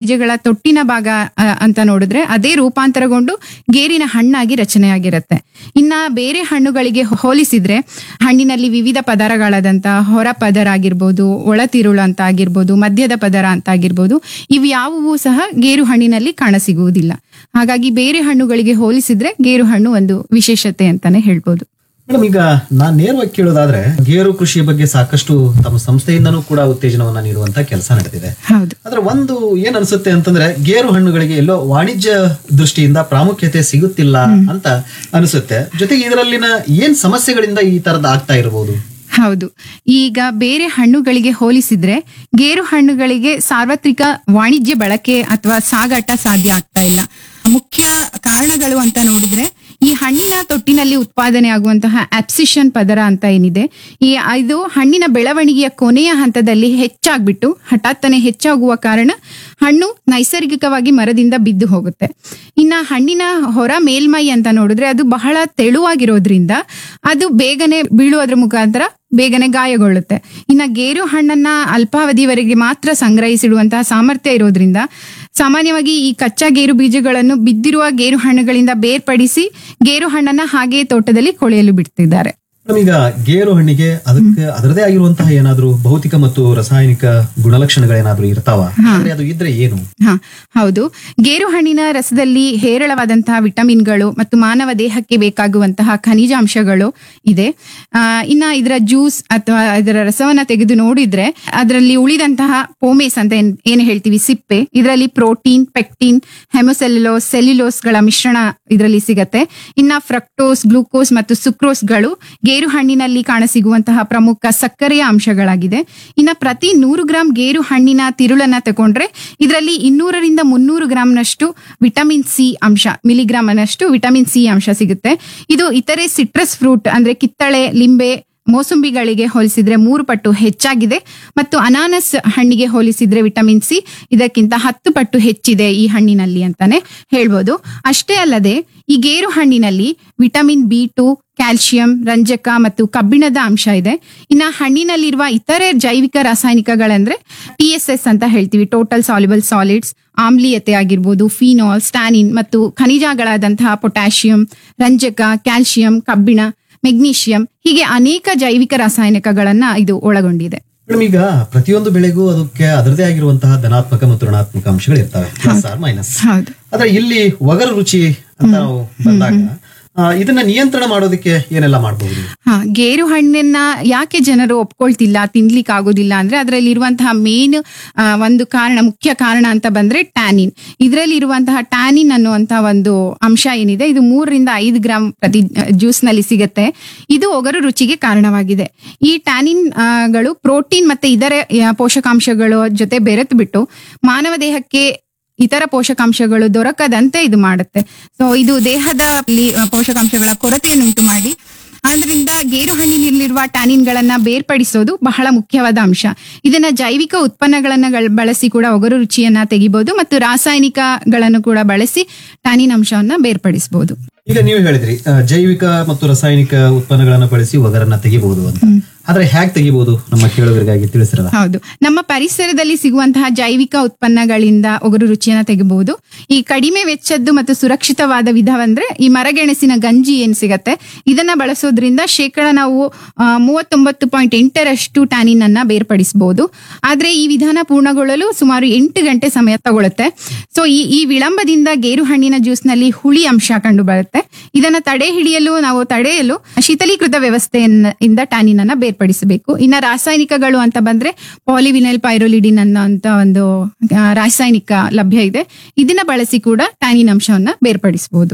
ಬೀಜಗಳ ತೊಟ್ಟಿನ ಭಾಗ ಆ, ಅಂತ ನೋಡಿದ್ರೆ ಅದೇ ರೂಪಾಂತರಗೊಂಡು ಗೇರಿನ ಹಣ್ಣಾಗಿ ರಚನೆಯಾಗಿರುತ್ತೆ ಇನ್ನ ಬೇರೆ ಹಣ್ಣುಗಳಿಗೆ ಹೋಲಿಸಿದ್ರೆ ಹಣ್ಣಿನಲ್ಲಿ ವಿವಿಧ ಪದರಗಳಾದಂತ ಹೊರ ಪದರ ಆಗಿರ್ಬೋದು ಒಳತಿರುಳು ಅಂತ ಆಗಿರ್ಬೋದು ಮಧ್ಯದ ಪದರ ಅಂತ ಆಗಿರ್ಬೋದು ಇವು ಯಾವುವು ಸಹ ಗೇರು ಹಣ್ಣಿನಲ್ಲಿ ಕಾಣಸಿಗುವುದಿಲ್ಲ ಹಾಗಾಗಿ ಬೇರೆ ಹಣ್ಣುಗಳಿಗೆ ಹೋಲಿಸಿದ್ರೆ ಗೇರು ಹಣ್ಣು ಒಂದು ವಿಶೇಷತೆ ಅಂತಾನೆ ಹೇಳ್ಬೋದು ಮೇಡಮ್ ಈಗ ನಾನ್ ನೇರವಾಗಿ ಕೇಳೋದಾದ್ರೆ ಗೇರು ಕೃಷಿಯ ಬಗ್ಗೆ ಸಾಕಷ್ಟು ತಮ್ಮ ಸಂಸ್ಥೆಯಿಂದನೂ ಕೂಡ ಉತ್ತೇಜನವನ್ನ ನೀಡುವಂತ ಕೆಲಸ ನಡೆದಿದೆ ಹೌದು ಆದ್ರೆ ಒಂದು ಏನ್ ಅನ್ಸುತ್ತೆ ಅಂತಂದ್ರೆ ಗೇರು ಹಣ್ಣುಗಳಿಗೆ ಎಲ್ಲೋ ವಾಣಿಜ್ಯ ದೃಷ್ಟಿಯಿಂದ ಪ್ರಾಮುಖ್ಯತೆ ಸಿಗುತ್ತಿಲ್ಲ ಅಂತ ಅನಿಸುತ್ತೆ ಜೊತೆಗೆ ಇದರಲ್ಲಿನ ಏನ್ ಸಮಸ್ಯೆಗಳಿಂದ ಈ ತರದ ಆಗ್ತಾ ಇರಬಹುದು ಹೌದು ಈಗ ಬೇರೆ ಹಣ್ಣುಗಳಿಗೆ ಹೋಲಿಸಿದ್ರೆ ಗೇರು ಹಣ್ಣುಗಳಿಗೆ ಸಾರ್ವತ್ರಿಕ ವಾಣಿಜ್ಯ ಬಳಕೆ ಅಥವಾ ಸಾಗಾಟ ಸಾಧ್ಯ ಆಗ್ತಾ ಇಲ್ಲ ಮುಖ್ಯ ಕಾರಣಗಳು ಅಂತ ನೋಡಿದ್ರೆ ಈ ಹಣ್ಣಿನ ತೊಟ್ಟಿನಲ್ಲಿ ಉತ್ಪಾದನೆ ಆಗುವಂತಹ ಆಪ್ಸಿಷನ್ ಪದರ ಅಂತ ಏನಿದೆ ಈ ಇದು ಹಣ್ಣಿನ ಬೆಳವಣಿಗೆಯ ಕೊನೆಯ ಹಂತದಲ್ಲಿ ಹೆಚ್ಚಾಗ್ಬಿಟ್ಟು ಹಠಾತ್ತನೆ ಹೆಚ್ಚಾಗುವ ಕಾರಣ ಹಣ್ಣು ನೈಸರ್ಗಿಕವಾಗಿ ಮರದಿಂದ ಬಿದ್ದು ಹೋಗುತ್ತೆ ಇನ್ನ ಹಣ್ಣಿನ ಹೊರ ಮೇಲ್ಮೈ ಅಂತ ನೋಡಿದ್ರೆ ಅದು ಬಹಳ ತೆಳುವಾಗಿರೋದ್ರಿಂದ ಅದು ಬೇಗನೆ ಬೀಳುವುದ್ರ ಮುಖಾಂತರ ಬೇಗನೆ ಗಾಯಗೊಳ್ಳುತ್ತೆ ಇನ್ನ ಗೇರು ಹಣ್ಣನ್ನ ಅಲ್ಪಾವಧಿವರೆಗೆ ಮಾತ್ರ ಸಂಗ್ರಹಿಸಿಡುವಂತಹ ಸಾಮರ್ಥ್ಯ ಇರೋದ್ರಿಂದ ಸಾಮಾನ್ಯವಾಗಿ ಈ ಕಚ್ಚಾ ಗೇರು ಬೀಜಗಳನ್ನು ಬಿದ್ದಿರುವ ಗೇರು ಹಣ್ಣುಗಳಿಂದ ಬೇರ್ಪಡಿಸಿ ಗೇರು ಹಣ್ಣನ್ನ ಹಾಗೆಯೇ ತೋಟದಲ್ಲಿ ಕೊಳೆಯಲು ಬಿಡ್ತಿದ್ದಾರೆ ಮೇಡಮ್ ಈಗ ಗೇರು ಹಣ್ಣಿಗೆ ಅದಕ್ಕೆ ಅದರದೇ ಆಗಿರುವಂತಹ ಏನಾದ್ರೂ ಭೌತಿಕ ಮತ್ತು ರಾಸಾಯನಿಕ ಗುಣಲಕ್ಷಣಗಳೇನಾದ್ರೂ ಇರ್ತಾವ ಅಂದ್ರೆ ಅದು ಇದ್ರೆ ಏನು ಹಾ ಹೌದು ಗೇರು ಹಣ್ಣಿನ ರಸದಲ್ಲಿ ಹೇರಳವಾದಂತಹ ವಿಟಮಿನ್ಗಳು ಮತ್ತು ಮಾನವ ದೇಹಕ್ಕೆ ಬೇಕಾಗುವಂತಹ ಖನಿಜಾಂಶಗಳು ಇದೆ ಆ, ಇನ್ನ ಇದರ ಜ್ಯೂಸ್ ಅಥವಾ ಇದರ ರಸವನ್ನ ತೆಗೆದು ನೋಡಿದ್ರೆ ಅದರಲ್ಲಿ ಉಳಿದಂತಹ ಪೋಮೇಸ್ ಅಂತ ಏನ್ ಏನ್ ಹೇಳ್ತೀವಿ ಸಿಪ್ಪೆ ಇದರಲ್ಲಿ ಪ್ರೋಟೀನ್ ಪೆಕ್ಟಿನ್ ಹೆಮೊಸೆಲ್ಯುಲೋಸ್ ಸೆಲ್ಯುಲೋಸ್ಗಳ ಮಿಶ್ರಣ ಇದರಲ್ಲಿ ಸಿಗತ್ತೆ ಇನ್ನ ಫ್ರಕ್ಟೋಸ್ ಗ್ಲೂಕೋಸ್ ಮತ್ತು ಸುಕ್ರೋಸ್ಗಳು ಗೇರು ಹಣ್ಣಿನಲ್ಲಿ ಕಾಣಸಿಗುವಂತಹ ಪ್ರಮುಖ ಸಕ್ಕರೆಯ ಅಂಶಗಳಾಗಿದೆ ಇನ್ನ ಪ್ರತಿ ನೂರು ಗ್ರಾಂ ಗೇರು ಹಣ್ಣಿನ ತಿರುಳನ್ನ ತಗೊಂಡ್ರೆ ಇದರಲ್ಲಿ ಇನ್ನೂರರಿಂದ ಮುನ್ನೂರು ಗ್ರಾಂನಷ್ಟು ವಿಟಮಿನ್ ಸಿ ಅಂಶ ಮಿಲಿಗ್ರಾಮ್ ಅನ್ನಷ್ಟು ವಿಟಮಿನ್ ಸಿ ಅಂಶ ಸಿಗುತ್ತೆ ಇದು ಇತರೆ ಸಿಟ್ರಸ್ ಫ್ರೂಟ್ ಅಂದ್ರೆ ಕಿತ್ತಳೆ ಲಿಂಬೆ ಮೋಸಂಬಿಗಳಿಗೆ ಹೋಲಿಸಿದ್ರೆ ಮೂರು ಪಟ್ಟು ಹೆಚ್ಚಾಗಿದೆ ಮತ್ತು ಅನಾನಸ್ ಹಣ್ಣಿಗೆ ಹೋಲಿಸಿದ್ರೆ ವಿಟಮಿನ್ ಸಿ ಇದಕ್ಕಿಂತ ಹತ್ತು ಪಟ್ಟು ಹೆಚ್ಚಿದೆ ಈ ಹಣ್ಣಿನಲ್ಲಿ ಅಂತಾನೆ ಹೇಳ್ಬೋದು ಅಷ್ಟೇ ಅಲ್ಲದೆ ಈ ಗೇರು ಹಣ್ಣಿನಲ್ಲಿ ವಿಟಮಿನ್ ಬಿ ಟು ಕ್ಯಾಲ್ಸಿಯಂ ರಂಜಕ ಮತ್ತು ಕಬ್ಬಿಣದ ಅಂಶ ಇದೆ ಇನ್ನ ಹಣ್ಣಿನಲ್ಲಿರುವ ಇತರೆ ಜೈವಿಕ ರಾಸಾಯನಿಕಗಳಂದ್ರೆ ಟಿ ಎಸ್ ಎಸ್ ಅಂತ ಹೇಳ್ತೀವಿ ಟೋಟಲ್ ಸಾಲ್ಯುಬಲ್ ಸಾಲಿಡ್ಸ್ ಆಮ್ಲೀಯತೆ ಆಗಿರ್ಬೋದು ಫಿನಾಲ್ ಸ್ಟಾನಿನ್ ಮತ್ತು ಖನಿಜಗಳಾದಂತಹ ಪೊಟ್ಯಾಷಿಯಂ ರಂಜಕ ಕ್ಯಾಲ್ಸಿಯಂ ಕಬ್ಬಿಣ ಮೆಗ್ನೀಷಿಯಂ ಹೀಗೆ ಅನೇಕ ಜೈವಿಕ ರಾಸಾಯನಿಕಗಳನ್ನ ಇದು ಒಳಗೊಂಡಿದೆ ಮೇಡಮ್ ಈಗ ಪ್ರತಿಯೊಂದು ಬೆಳೆಗೂ ಅದಕ್ಕೆ ಅದರದೇ ಆಗಿರುವಂತಹ ಧನಾತ್ಮಕ ಮತ್ತು ಋಣಾತ್ಮಕ ಅಂಶಗಳು ಇರ್ತವೆ ಪ್ಲಸ್ ಆರ್ ಮೈನಸ್ ಹೌದು ಆದ್ರೆ ಇಲ್ಲಿ ಒಗರು ರುಚಿ ಅಂತ ನಾವು ಬಂದಾಗ ಆ, ಇದನ್ನ ನಿಯಂತ್ರಣ ಮಾಡೋದಕ್ಕೆ ಏನೆಲ್ಲ ಮಾಡಬಹುದು ಹಾ ಗೇರು ಹಣ್ಣನ್ನ ಯಾಕೆ ಜನರು ಒಪ್ಕೊಳ್ತಿಲ್ಲ ತಿನ್ಲಿಕ್ಕೆ ಆಗೋದಿಲ್ಲ ಅಂದ್ರೆ ಅದರಲ್ಲಿ ಇರುವಂತಹ ಮೇನ್ ಒಂದು ಕಾರಣ ಮುಖ್ಯ ಕಾರಣ ಅಂತ ಬಂದ್ರೆ ಟ್ಯಾನಿನ್ ಇದರಲ್ಲಿ ಇರುವಂತಹ ಟ್ಯಾನಿನ್ ಅನ್ನುವಂತಹ ಒಂದು ಅಂಶ ಏನಿದೆ ಇದು ಮೂರರಿಂದ ಐದು ಗ್ರಾಂ ಪ್ರತಿ ಜ್ಯೂಸ್ ನಲ್ಲಿ ಸಿಗುತ್ತೆ ಇದು ಒಗರು ರುಚಿಗೆ ಕಾರಣವಾಗಿದೆ ಈ ಟ್ಯಾನಿನ್ ಆ, ಗಳು ಪ್ರೋಟೀನ್ ಮತ್ತೆ ಇತರೆ ಆ, ಪೋಷಕಾಂಶಗಳ ಜೊತೆ ಬೆರೆತು ಬಿಟ್ಟು ಮಾನವ ದೇಹಕ್ಕೆ ಇತರ ಪೋಷಕಾಂಶಗಳು ದೊರಕದಂತೆ ಇದು ಮಾಡುತ್ತೆ ಸೊ ಇದು ದೇಹದ ಅಲ್ಲಿ, ಆ, ಪೋಷಕಾಂಶಗಳ ಕೊರತೆಯನ್ನುಂಟು ಮಾಡಿ ಆದ್ರಿಂದ ಗೇರು ಹಣ್ಣಿನಲ್ಲಿರುವ ಟ್ಯಾನಿನ್ಗಳನ್ನ ಬೇರ್ಪಡಿಸೋದು ಬಹಳ ಮುಖ್ಯವಾದ ಅಂಶ ಇದನ್ನ ಜೈವಿಕ ಉತ್ಪನ್ನಗಳನ್ನ ಗಳ್- ಬಳಸಿ ಕೂಡ ಒಗರು ರುಚಿಯನ್ನ ತೆಗಿಬಹುದು ಮತ್ತು ರಾಸಾಯನಿಕಗಳನ್ನು ಕೂಡ ಬಳಸಿ ಟ್ಯಾನಿನ್ ಅಂಶವನ್ನ ಬೇರ್ಪಡಿಸಬಹುದು ಈಗ ನೀವು ಹೇಳಿದ್ರಿ ಆ, ಜೈವಿಕ ಮತ್ತು ರಾಸಾಯನಿಕ ಉತ್ಪನ್ನಗಳನ್ನ ಬಳಸಿ ಒಗರನ್ನ ತೆಗಿಬಹುದು ಅಂತ ಆದ್ರೆ ಹೇಗ್ ತೆಗಿಬಹುದು ನಮ್ಮ ಕೇಳುಗರಿಗಾಗಿ ತಿಳಿಸಿರಲ್ಲ ಹೌದು ನಮ್ಮ ಪರಿಸರದಲ್ಲಿ ಸಿಗುವಂತಹ ಜೈವಿಕ ಉತ್ಪನ್ನಗಳಿಂದ ಒಗರು ರುಚಿಯನ್ನ ತೆಗೆಬಹುದು ಈ ಕಡಿಮೆ ವೆಚ್ಚದ್ದು ಮತ್ತು ಸುರಕ್ಷಿತವಾದ ವಿಧವಂದ್ರೆ ಈ ಮರಗೆಣಸಿನ ಗಂಜಿ ಏನ್ ಸಿಗತ್ತೆ ಇದನ್ನ ಬಳಸೋದ್ರಿಂದ ಶೇಕಡ ನಾವು ಆ, ಮೂವತ್ತೊಂಬತ್ತು ಪಾಯಿಂಟ್ ಎಂಟರಷ್ಟು ಟ್ಯಾನಿನ್ ಅನ್ನ ಬೇರ್ಪಡಿಸಬಹುದು ಆದ್ರೆ ಈ ವಿಧಾನ ಪೂರ್ಣಗೊಳ್ಳಲು ಸುಮಾರು ಎಂಟು ಗಂಟೆ ಸಮಯ ತಗೊಳುತ್ತೆ ಸೊ ಈ ಈ ವಿಳಂಬದಿಂದ ಗೇರು ಹಣ್ಣಿನ ಜ್ಯೂಸ್ ನಲ್ಲಿ ಹುಳಿ ಅಂಶ ಕಂಡು ಬರುತ್ತೆ ಇದನ್ನ ತಡೆ ಹಿಡಿಯಲು ನಾವು ತಡೆಯಲು ಶೀತಲೀಕೃತ ವ್ಯವಸ್ಥೆಯನ್ನ ಇಂದ ಟ್ಯಾನಿನ್ ಅನ್ನ ಬೇರ್ಪಡಿಸಬೇಕು ಇನ್ನ ರಾಸಾಯನಿಕಗಳು ಅಂತ ಬಂದ್ರೆ ಪಾಲಿವಿನೈಲ್ ಪೈರೋಲಿಡಿನ್ ಅನ್ನೋಂತ ಒಂದು ಆ, ರಾಸಾಯನಿಕ ಲಭ್ಯ ಇದೆ ಇದನ್ನ ಬಳಸಿ ಕೂಡ ಟ್ಯಾನಿನ್ ಅಂಶವನ್ನ ಬೇರ್ಪಡಿಸಬಹುದು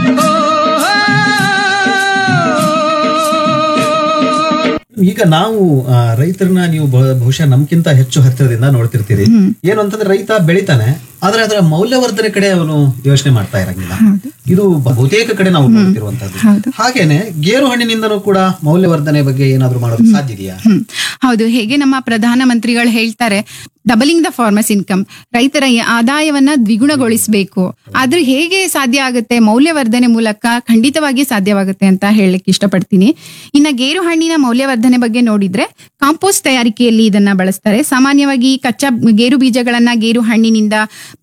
ಈಗ ನಾವು ಆ, ರೈತರನ್ನ ನೀವು ಬ- ಬಹುಶಃ ನಮ್ಗಿಂತ ಹೆಚ್ಚು ಹತ್ತಿರದಿಂದ ನೋಡ್ತಿರ್ತೀರಿ ಏನು ಅಂತಂದ್ರೆ ರೈತ ಬೆಳಿತಾನೆ ಆದ್ರೆ ಅದರ ಮೌಲ್ಯವರ್ಧನೆ ಕಡೆ ಅವನು ಯೋಚನೆ ಮಾಡ್ತಾ ಇರಂಗಿಲ್ಲ ಇದು ಬಹುತೇಕ ಕಡೆ ನಾವು ನೋಡ್ತಿರುವಂತದ್ದು ಹೌದು. ಹಾಗೇನೆ ಗೇರು ಹಣ್ಣಿನಿಂದನೂ ಕೂಡ ಮೌಲ್ಯವರ್ಧನೆ ಬಗ್ಗೆ ಏನಾದ್ರೂ ಮಾಡೋದು ಸಾಧ್ಯ ಇದೆಯಾ ಹ್ಮ್ ಹೌದು ಹೇಗೆ ನಮ್ಮ ಪ್ರಧಾನ ಮಂತ್ರಿಗಳು ಹೇಳ್ತಾರೆ ಡಬಲಿಂಗ್ ದ ಫಾರ್ಮರ್ಸ್ ಇನ್ಕಮ್ ರೈತರ ಈ ಆದಾಯವನ್ನ ದ್ವಿಗುಣಗೊಳಿಸಬೇಕು ಆದ್ರೆ ಹೇಗೆ ಸಾಧ್ಯ ಆಗುತ್ತೆ ಮೌಲ್ಯವರ್ಧನೆ ಮೂಲಕ ಖಂಡಿತವಾಗಿ ಸಾಧ್ಯವಾಗುತ್ತೆ ಅಂತ ಹೇಳಲಿಕ್ಕೆ ಇಷ್ಟಪಡ್ತೀನಿ ಇನ್ನ ಗೇರು ಹಣ್ಣಿನ ಮೌಲ್ಯವರ್ಧನೆ ಬಗ್ಗೆ ನೋಡಿದ್ರೆ ಕಾಂಪೋಸ್ಟ್ ತಯಾರಿಕೆಯಲ್ಲಿ ಇದನ್ನ ಬಳಸ್ತಾರೆ ಸಾಮಾನ್ಯವಾಗಿ ಕಚ್ಚಾ ಗೇರು ಬೀಜಗಳನ್ನ ಗೇರು ಹಣ್ಣಿನಿಂದ